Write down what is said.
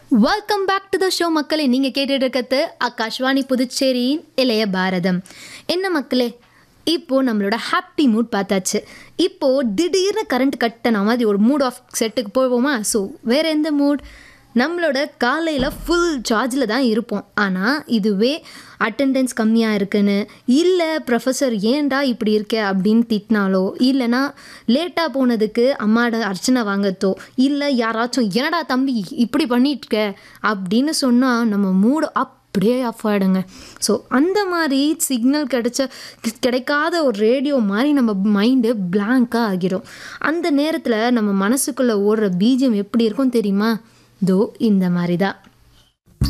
welcome back to the show மக்களே நீங்கள் கேட்டுட்டு இருக்கிறது ஆகாஷ்வாணி புதுச்சேரியின் இளைய பாரதம் என்ன மக்களே இப்போது நம்மளோட ஹாப்பி மூட் பார்த்தாச்சு இப்போது திடீர்னு கரண்ட் கட்டன மாதிரி ஒரு மூட் ஆஃப் செட்டுக்கு போவோமா ஸோ வேறு எந்த மூட் நம்மளோட காலையில் ஃபுல் சார்ஜில் தான் இருப்போம் ஆனால் இதுவே அட்டெண்டன்ஸ் கம்மியாக இருக்குன்னு இல்லை ப்ரொஃபஸர் ஏன்டா இப்படி இருக்க அப்படின்னு திட்டினாலோ இல்லைனா லேட்டாக போனதுக்கு அம்மாட அர்ச்சனை வாங்கத்தோ இல்லை யாராச்சும் என்னடா தம்பி இப்படி பண்ணிட்டுருக்க அப்படின்னு சொன்னால் நம்ம மூடு அப்படியே ஆஃப் ஆகிடுங்க ஸோ அந்த மாதிரி சிக்னல் கிடைச்ச கிடைக்காத ஒரு ரேடியோ மாதிரி நம்ம மைண்டு பிளாங்காக ஆகிரும் அந்த நேரத்தில் நம்ம மனசுக்குள்ளே ஓடுற பீஜம் எப்படி இருக்கும் தெரியுமா தோ இந்த மாதிரி தான்